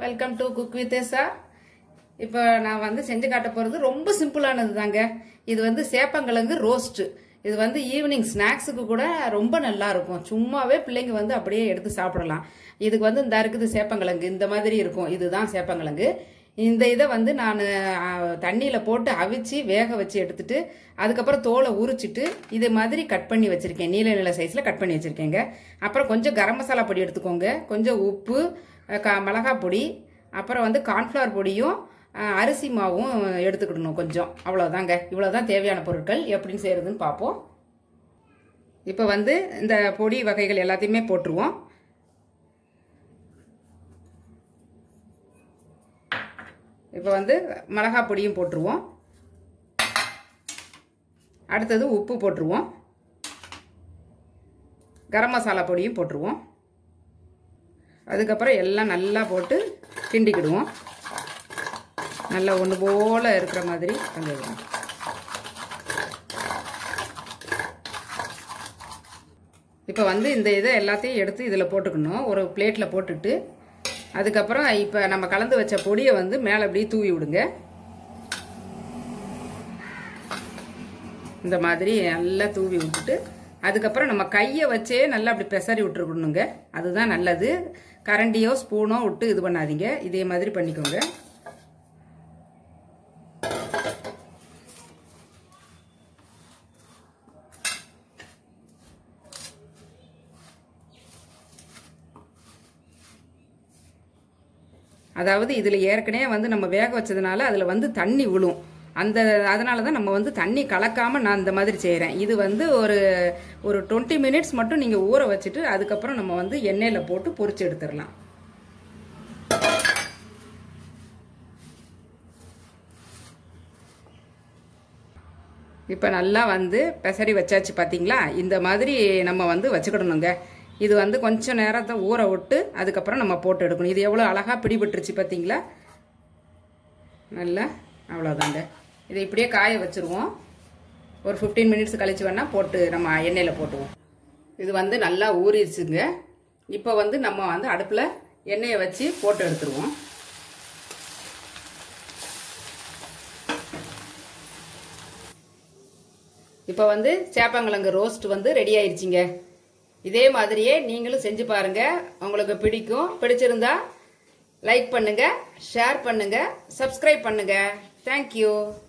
welcome to cook with ஏசா இப்போ நான் வந்து செஞ்சு காட்ட போகிறது ரொம்ப சிம்பிளானது தாங்க இது வந்து சேப்பங்கிழங்கு ரோஸ்ட் இது வந்து ஈவினிங் ஸ்நாக்ஸுக்கு கூட ரொம்ப நல்லா இருக்கும் சும்மாவே பிள்ளைங்க வந்து அப்படியே எடுத்து சாப்பிடலாம் இதுக்கு வந்து இந்த இருக்குது சேப்பங்கிழங்கு இந்த மாதிரி இருக்கும் இதுதான் சேப்பங்கிழங்கு இந்த இதை வந்து நான் தண்ணியில் போட்டு அவிச்சு வேக வச்சு எடுத்துட்டு அதுக்கப்புறம் தோலை உரிச்சிட்டு இது மாதிரி கட் பண்ணி வச்சுருக்கேன் நீல நீல சைஸில் கட் பண்ணி வச்சுருக்கேங்க அப்புறம் கொஞ்சம் கரம் மசாலா பொடி எடுத்துக்கோங்க கொஞ்சம் உப்பு அஹ், கா மிளகாய் பொடி அப்புறம் வந்து கார்ன்ஃப்ளவர் பொடியும் அஹ், அரிசி மாவும் எடுத்துக்கிடணும் கொஞ்சம் அவ்வளோதாங்க இவ்வளோதான் தேவையான பொருட்கள் எப்படின்னு செய்யறதுன்னு பார்ப்போம் இப்போ வந்து இந்த பொடி வகைகள் எல்லாத்தையுமே போட்டுருவோம் இப்போ வந்து மிளகாய் பொடியும் போட்டுருவோம் அடுத்தது உப்பு போட்டுருவோம் கரம் மசாலா பொடியும் போட்டுருவோம் அதுக்கப்புறம் எல்லாம் நல்லா போட்டு கிண்டிக்கிடுவோம் நல்லா ஒன்று போல் இருக்கிற மாதிரி பண்ணிடுவோம் இப்போ வந்து இந்த இதை எல்லாத்தையும் எடுத்து இதில் போட்டுக்கணும் ஒரு பிளேட்டில் போட்டுட்டு அதுக்கப்புறம் இப்போ நம்ம கலந்து வச்ச பொடியை வந்து மேலே அப்படியே தூவி விடுங்க இந்த மாதிரி நல்லா தூவி விட்டுட்டு அதுக்கப்புறம் நம்ம கையை வச்சே நல்லா அப்படி பெசரி விட்டுருக்கணுங்க அதுதான் நல்லது கரண்டியோ ஸ்பூனோ விட்டு இது பண்ணாதீங்க இதே மாதிரி பண்ணிக்கோங்க அதாவது இதில் ஏற்கனவே வந்து நம்ம வேக வச்சதுனால அதில் வந்து தண்ணி விழும் அந்த அதனால தான் நம்ம வந்து தண்ணி கலக்காமல் நான் இந்த மாதிரி செய்கிறேன் இது வந்து ஒரு ஒரு டுவெண்ட்டி மினிட்ஸ் மட்டும் நீங்கள் ஊற வச்சுட்டு அதுக்கப்புறம் நம்ம வந்து எண்ணெயில் போட்டு பொரிச்சு எடுத்துடலாம் இப்போ நல்லா வந்து பெசரி வச்சாச்சு பார்த்தீங்களா இந்த மாதிரி நம்ம வந்து வச்சுக்கிடணுங்க இது வந்து கொஞ்சம் நேரத்தை ஊற விட்டு அதுக்கப்புறம் நம்ம போட்டு எடுக்கணும் இது எவ்வளோ அழகாக பிடிபட்டுருச்சு பார்த்தீங்களா நல்லா அவ்வளோதாங்க இதை இப்படியே காய வச்சுருவோம் ஒரு ஃபிஃப்டீன் மினிட்ஸ் கழிச்சு வேணால் போட்டு நம்ம எண்ணெயில் போட்டுவோம் இது வந்து நல்லா ஊறிடுச்சுங்க இப்போ வந்து நம்ம வந்து அடுப்பில் எண்ணெயை வச்சு போட்டு எடுத்துருவோம் இப்போ வந்து சேப்பங்கிழங்கு ரோஸ்ட் வந்து ரெடி ஆயிடுச்சுங்க இதே மாதிரியே நீங்களும் செஞ்சு பாருங்க உங்களுக்கு பிடிக்கும் பிடிச்சிருந்தா லைக் பண்ணுங்க ஷேர் பண்ணுங்க சப்ஸ்கிரைப் பண்ணுங்க தேங்க்யூ